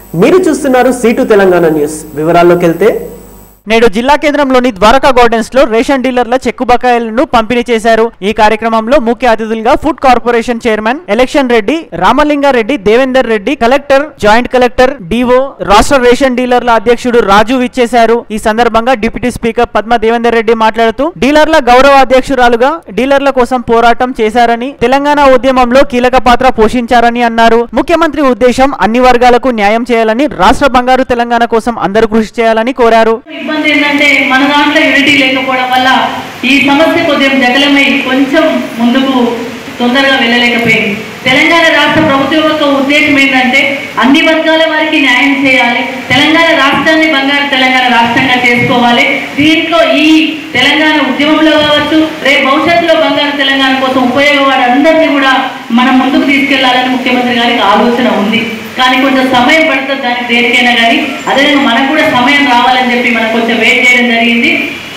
మీరు చూస్తున్నారు seat Telangana news వివరాల్లోకి వెళ్తే నేడు జిల్లా కేంద్రంలోని ద్వారకా గార్డెన్స్ లో రేషన్ డీలర్ల చెక్కు బకాయిలను పంపిణీ చేశారు ఈ కార్యక్రమంలో ముఖ్య అతిథులుగా food corporation chairman Election Reddy Ramalingareddy Devender Reddy collector joint collector DO రాష్ట్ర రేషన్ డీలర్ల అధ్యక్షుడు రాజు విచ్చేశారు ఈ సందర్భంగా డిప్యూటీ స్పీకర్ పద్మ దేవేందర్ రెడ్డి మాట్లాడుతూ డీలర్ల గౌరవ అధ్యక్షురాలుగా డీలర్ల కోసం పోరాటం చేశారని తెలంగాణ ఉద్యమంలో కీలక పాత్ర పోషించారని అన్నారు ముఖ్యమంత్రి ఉద్దేశం అన్ని వర్గాలకు న్యాయం చేయాలని రాష్ట్ర బంగారు తెలంగాణ కోసం అందరూ కృషి చేయాలని కోరారు ఇబ్బంది ఏంటంటే మన దాంట్లో యూనిటీ లేకపోవడం వల్ల ఈ సమస్య కొద్దిగా జగలమై కొంచెం ముందుకు తొందరగా వెళ్ళలేకపోయింది తెలంగాణ రాష్ట్ర ప్రభుత్వం యొక్క ఉద్దేశం ఏంటంటే అన్ని వర్గాల వారికి న్యాయం చేయాలి తెలంగాణ రాష్ట్రాన్ని బంగారు తెలంగాణ రాష్ట్రంగా చేసుకోవాలి దీంట్లో ఈ తెలంగాణ ఉద్యమంలో కావచ్చు రేపు భవిష్యత్తులో బంగారు తెలంగాణ కోసం ఉపయోగపడే అందరినీ కూడా మనం ముందుకు తీసుకెళ్లాలని ముఖ్యమంత్రి గారికి ఆలోచన ఉంది కానీ కొంచెం సమయం పడుతుంది దానికి దేనికైనా కానీ అదేవిధంగా మనకు కూడా సమయం రావాలని చెప్పి మనం కొంచెం వెయిట్ చేయడం జరిగింది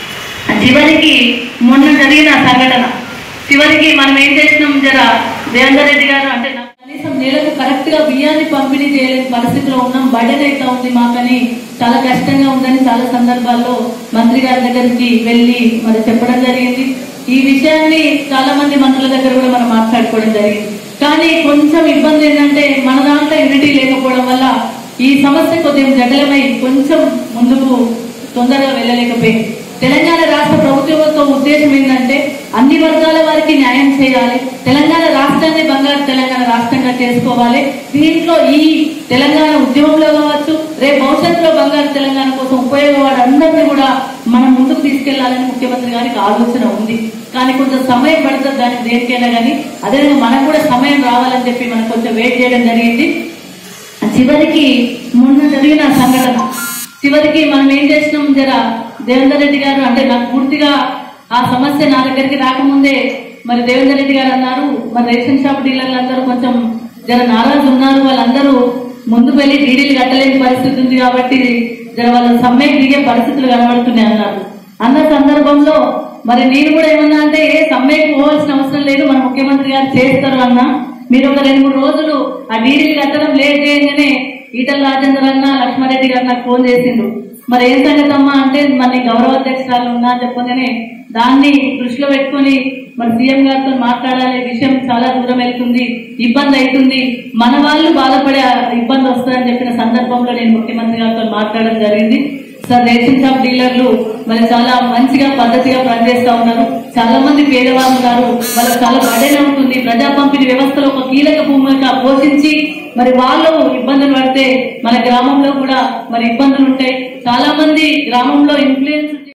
చివరికి మొన్న జరిగిన సంఘటన చివరికి మనం ఏం చేసినాం జర దేవేందర్ రెడ్డి గారు అంటే నాకు కనీసం నెలకు కరెక్ట్ గా బియ్యాన్ని పంపిణీ చేయలేని పరిస్థితిలో ఉన్నాం బర్డెన్ అయితే ఉంది మాకని చాలా కష్టంగా ఉందని చాలా సందర్భాల్లో మంత్రి గారి దగ్గరికి వెళ్ళి మరి చెప్పడం జరిగింది ఈ విషయాన్ని చాలా మంది మంత్రుల దగ్గర కూడా మనం మాట్లాడుకోవడం జరిగింది కానీ కొంచెం ఇబ్బంది ఏంటంటే మన దాంట్లో యూనిటీ లేకపోవడం వల్ల ఈ సమస్య కొద్దిగా జగలమై కొంచెం ముందుకు తొందరగా వెళ్ళలేకపోయింది తెలంగాణ రాష్ట్ర ప్రభుత్వం యొక్క ఉద్దేశం ఏంటంటే అన్ని వర్గాల వారికి న్యాయం చేయాలి తెలంగాణ రాష్ట్రాన్ని బంగారు తెలంగాణ రాష్ట్రంగా చేసుకోవాలి దీంట్లో ఈ తెలంగాణ ఉద్యమంలో కావచ్చు రేపు భవిష్యత్తులో బంగారు తెలంగాణ కోసం ఉపయోగపడే అందరినీ కూడా మనం ముందుకు తీసుకెళ్లాలని ముఖ్యమంత్రి గారికి ఆలోచన ఉంది కానీ కొంచెం సమయం పడుతుంది దానికి దేనికైనా కానీ అదేవిధంగా మనకు కూడా సమయం రావాలని చెప్పి మనం కొంచెం వెయిట్ చేయడం జరిగింది చివరికి మొన్న జరిగిన సంఘటన చివరికి మనం ఏం చేసినాం జర దేవేందర్ రెడ్డి గారు అంటే నాకు పూర్తిగా ఆ సమస్య నా దగ్గరికి రాకముందే మరి దేవేందర్ రెడ్డి గారు అన్నారు మరి రేషన్ షాప్ డీలర్లు అందరూ కొంచెం జర నారాజు ఉన్నారు వాళ్ళందరూ ముందుకు వెళ్ళి డీడీలు కట్టలేని పరిస్థితి ఉంది కాబట్టి జర వాళ్ళ సమ్మెకి దిగే పరిస్థితులు కనబడుతున్నాయి అన్నారు అన్న సందర్భంలో మరి నేను కూడా ఏమన్నా అంటే ఏ సమ్మెకి పోవాల్సిన అవసరం లేదు మన ముఖ్యమంత్రి గారు చేస్తారు అన్నా మీరు ఒక రెండు మూడు రోజులు ఆ డీడీలు కట్టడం లేట్ చేయగానే ఈటల రాజేంద్ర అన్న లక్ష్మారెడ్డి గారు నాకు ఫోన్ చేసిండు మరి ఏం సంగతి అమ్మా అంటే మరి గౌరవ అధ్యక్షురాలు ఉన్నా అని చెప్పగానే దాన్ని దృష్టిలో పెట్టుకొని మరి సీఎం గారితో మాట్లాడాలి విషయం చాలా దూరం వెళ్తుంది ఇబ్బంది అవుతుంది మన వాళ్ళు బాధపడే ఇబ్బంది వస్తుందని చెప్పిన సందర్భంలో నేను ముఖ్యమంత్రి గారితో మాట్లాడడం జరిగింది సార్ రేషన్ షాప్ డీలర్లు మరి చాలా మంచిగా పద్ధతిగా పనిచేస్తా ఉన్నారు చాలా మంది పేదవాళ్ళు ఉన్నారు వాళ్ళకి చాలా బడేన్ అవుతుంది ప్రజా పంపిణీ వ్యవస్థలో ఒక కీలక భూమిక పోషించి మరి వాళ్ళు ఇబ్బందులు పడితే మన గ్రామంలో కూడా మరి ఇబ్బందులు ఉంటాయి చాలా మంది గ్రామంలో ఇన్ఫ్లుయెన్స్